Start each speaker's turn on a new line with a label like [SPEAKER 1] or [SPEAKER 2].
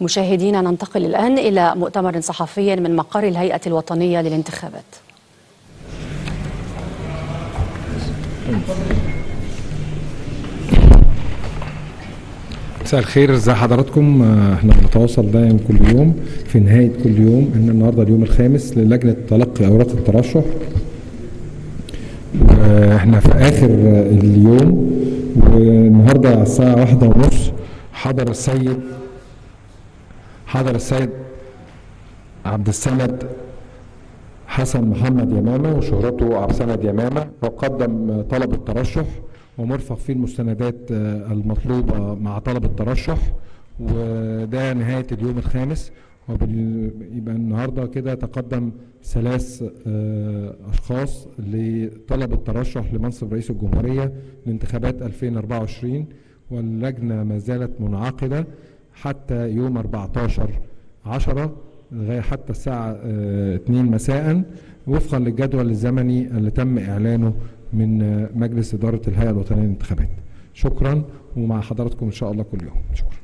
[SPEAKER 1] مشاهدينا ننتقل الآن إلى مؤتمر صحفي من مقر الهيئة الوطنية للانتخابات
[SPEAKER 2] مساء الخير ازي حضراتكم آه، احنا بنتواصل دايما كل يوم في نهايه كل يوم ان النهارده اليوم الخامس للجنه تلقي اوراق الترشح آه، احنا في اخر آه، اليوم والنهارده على الساعه واحدة ونص حضر السيد حضر السيد عبد السند حسن محمد يمامه وشهرته عبد السند يمامه وقدم طلب الترشح ومرفق فيه المستندات آه، المطلوبه مع طلب الترشح وده نهايه اليوم الخامس ويبقى النهارده كده تقدم ثلاث آه، اشخاص لطلب الترشح لمنصب رئيس الجمهوريه لانتخابات 2024 واللجنه ما زالت منعقده حتى يوم 14 10 لغايه حتى الساعه آه، 2 مساء وفقا للجدول الزمني اللي تم اعلانه من آه، مجلس اداره الهيئه الوطنيه للانتخابات. شكرا ومع حضراتكم ان شاء الله كل يوم. شكرا.